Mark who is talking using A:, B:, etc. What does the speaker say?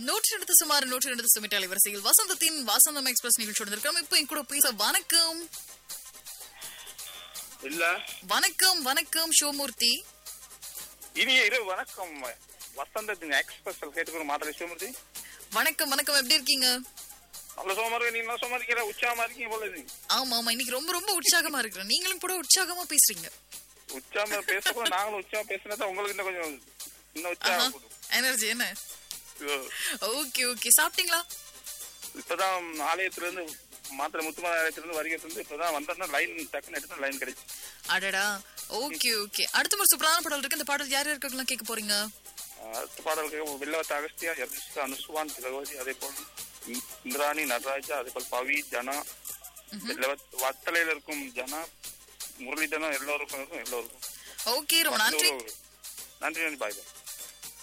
A: நூற்றி ரெண்டு சுமார் நூற்றி ரெண்டு சுமிட் அலைவரிசையில் வசந்தத்தின் வசந்தம் எக்ஸ்பிரஸ் நிகழ்ச்சி இருக்கிறோம் இப்போ என் கூட பேச வணக்கம்
B: இல்ல
A: வணக்கம் வணக்கம் ஷோமூர்த்தி
B: இனிய இரவு வணக்கம் வசந்தத்தின் எக்ஸ்பிரஸ் கேட்டுக்கிற மாத்திரை சிவமூர்த்தி
A: வணக்கம் வணக்கம் எப்படி இருக்கீங்க
B: நல்ல சோமா இருக்கு நீங்க சோமா இருக்கிற உற்சாகமா இருக்கீங்க போல இருக்கு
A: ஆமா ஆமா இன்னைக்கு ரொம்ப ரொம்ப உற்சாகமா இருக்கிறேன் நீங்களும் கூட உற்சாகமா பேசுறீங்க
B: உற்சாகமா பேசக்கூட நாங்களும் உற்சாகம் பேசினா உங்களுக்கு இன்னும் கொஞ்சம் இன்னும் உற்சாகம் கூடும்.
A: எனர்ஜி என்ன
B: ஐயோ,
A: ஓகே ஓகே சாப்பிட்டீங்களா
B: இப்பதான் ஆலயத்துல இருந்து மாத்திரை முத்துமாத ஆலயத்துல இருந்து வருகிறது இருந்து இப்பதான் வந்தா லைன் டக்குன்னு எடுத்து லைன் கிடைச்சு
A: அடடா ஓகே ஓகே அடுத்த ஒரு சூப்பரான பாடல் இருக்கு இந்த பாடல் யார் யாருக்கெல்லாம் கேட்க போறீங்க
B: அடுத்த பாடலுக்கு வெள்ளவத்த அகஸ்தியா யர்ஷிகா அனுசுவான் திலகவதி அதே போல் இந்- இந்திராணி நடராஜா அதே போல் பவி ஜனா வெள்ளவத் வத்தலையில இருக்கும் ஜனா முரளிதனம் எல்லோருக்கும் இருக்கும் எல்லோருக்கும்
A: ஓகே ரொம்ப நன்றி
B: நன்றி நன்றி பாய் பாய்